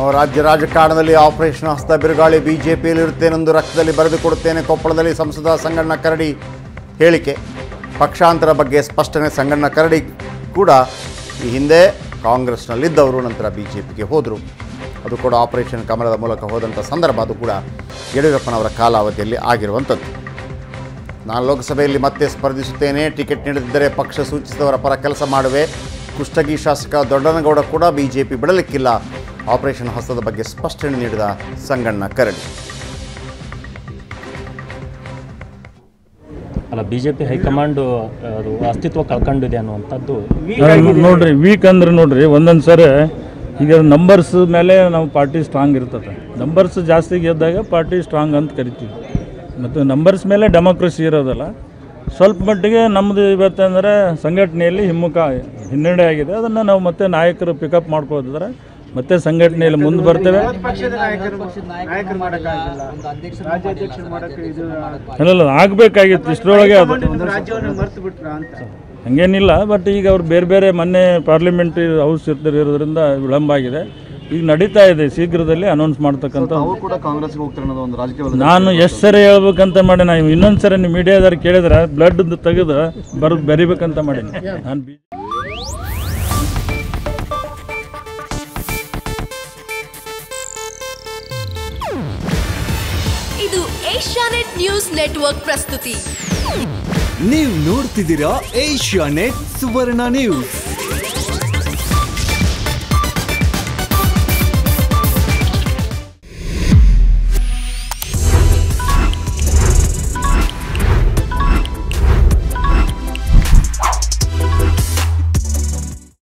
ರಾಜ್ಯ ರಾಜಕಾರಣದಲ್ಲಿ ಆಪರೇಷನ್ ಹಸ್ತ ಬಿರುಗಾಳಿ ಬಿಜೆಪಿಯಲ್ಲಿರುತ್ತೇನೆಂದು ರಕ್ತದಲ್ಲಿ ಬರೆದು ಕೊಡುತ್ತೇನೆ ಕೊಪ್ಪಳದಲ್ಲಿ ಸಂಸದ ಸಂಗಣ್ಣ ಕರಡಿ ಹೇಳಿಕೆ ಪಕ್ಷಾಂತರ ಬಗ್ಗೆ ಸ್ಪಷ್ಟನೆ ಸಂಗಣ್ಣ ಕರಡಿ ಕೂಡ ಈ ಹಿಂದೆ ಕಾಂಗ್ರೆಸ್ನಲ್ಲಿದ್ದವರು ನಂತರ ಬಿ ಜೆ ಪಿಗೆ ಹೋದರು ಅದು ಕೂಡ ಆಪರೇಷನ್ ಕಮಲದ ಮೂಲಕ ಹೋದಂಥ ಸಂದರ್ಭ ಅದು ಕೂಡ ಯಡಿಯೂರಪ್ಪನವರ ಕಾಲಾವಧಿಯಲ್ಲಿ ಆಗಿರುವಂಥದ್ದು ನಾನು ಲೋಕಸಭೆಯಲ್ಲಿ ಮತ್ತೆ ಸ್ಪರ್ಧಿಸುತ್ತೇನೆ ಟಿಕೆಟ್ ನೀಡದಿದ್ದರೆ ಪಕ್ಷ ಸೂಚಿಸಿದವರ ಪರ ಕೆಲಸ ಮಾಡುವೆ ಕುಷ್ಟಗಿ ಶಾಸಕ ದೊಡ್ಡನಗೌಡ ಕೂಡ ಬಿಜೆಪಿ ಬಿಡಲಿಕ್ಕಿಲ್ಲ ಆಪರೇಷನ್ ಹಸ್ತದ ಬಗ್ಗೆ ಸ್ಪಷ್ಟನೆ ನೀಡಿದ ಸಂಗಣ್ಣ ಕರಡಿ ಅಲ್ಲ ಬಿ ಜೆ ಪಿ ಹೈಕಮಾಂಡ್ ಅದು ಅಸ್ತಿತ್ವ ಕಳ್ಕೊಂಡಿದೆ ಅನ್ನುವಂಥದ್ದು ನೋಡ್ರಿ ವೀಕ್ ಅಂದ್ರೆ ನೋಡ್ರಿ ಒಂದೊಂದು ಸರಿ ಈಗ ನಂಬರ್ಸ್ ಮೇಲೆ ನಾವು ಪಾರ್ಟಿ ಸ್ಟ್ರಾಂಗ್ ಇರ್ತದೆ ನಂಬರ್ಸ್ ಜಾಸ್ತಿ ಗೆದ್ದಾಗ ಪಾರ್ಟಿ ಸ್ಟ್ರಾಂಗ್ ಅಂತ ಕರಿತೀವಿ ಮತ್ತು ನಂಬರ್ಸ್ ಮೇಲೆ ಡೆಮೋಕ್ರಸಿ ಇರೋದಲ್ಲ ಸ್ವಲ್ಪ ಮಟ್ಟಿಗೆ ನಮ್ಮದು ಇವತ್ತಂದರೆ ಸಂಘಟನೆಯಲ್ಲಿ ಹಿಮ್ಮುಖ ಹಿನ್ನಡೆ ಆಗಿದೆ ಅದನ್ನು ನಾವು ಮತ್ತೆ ನಾಯಕರು ಪಿಕಪ್ ಮಾಡ್ಕೋದಿದ್ರೆ ಮತ್ತೆ ಸಂಘಟನೆಯಲ್ಲಿ ಮುಂದೆ ಬರ್ತೇವೆ ಅಲ್ಲಲ್ಲ ಆಗಬೇಕಾಗಿತ್ತು ಇಷ್ಟರೊಳಗೆ ಅದು ಹಂಗೇನಿಲ್ಲ ಬಟ್ ಈಗ ಅವ್ರು ಬೇರೆ ಬೇರೆ ಮೊನ್ನೆ ಪಾರ್ಲಿಮೆಂಟ್ ಹೌಸ್ ಇರೋದ್ರಿಂದ ವಿಳಂಬ ಆಗಿದೆ ಈಗ ನಡೀತಾ ಇದೆ ಶೀಘ್ರದಲ್ಲಿ ಅನೌನ್ಸ್ ಮಾಡ್ತಕ್ಕಂಥ ಅವರು ಕೂಡ ಕಾಂಗ್ರೆಸ್ಗೆ ಹೋಗ್ತಾರೆ ಅನ್ನೋದು ಒಂದು ರಾಜಕೀಯ ನಾನು ಎಷ್ಟು ಸರಿ ಹೇಳ್ಬೇಕಂತ ಮಾಡಿ ನಾನು ಇನ್ನೊಂದು ಸರಿ ನೀವು ಮೀಡಿಯಾದವ್ರು ಕೇಳಿದ್ರೆ ಬ್ಲಡ್ ತೆಗೆದು ಬರ್ ಬರಿಬೇಕಂತ ಮಾಡೀನಿ ನಾನು ಬಿ ಇದು ಏಷ್ಯಾನೆಟ್ ನ್ಯೂಸ್ ನೆಟ್ವರ್ಕ್ ಪ್ರಸ್ತುತಿ ನೀವು ನೋಡ್ತಿದ್ದೀರಾ ಏಷ್ಯಾ ನೆಟ್ ಸುವರ್ಣ ನ್ಯೂಸ್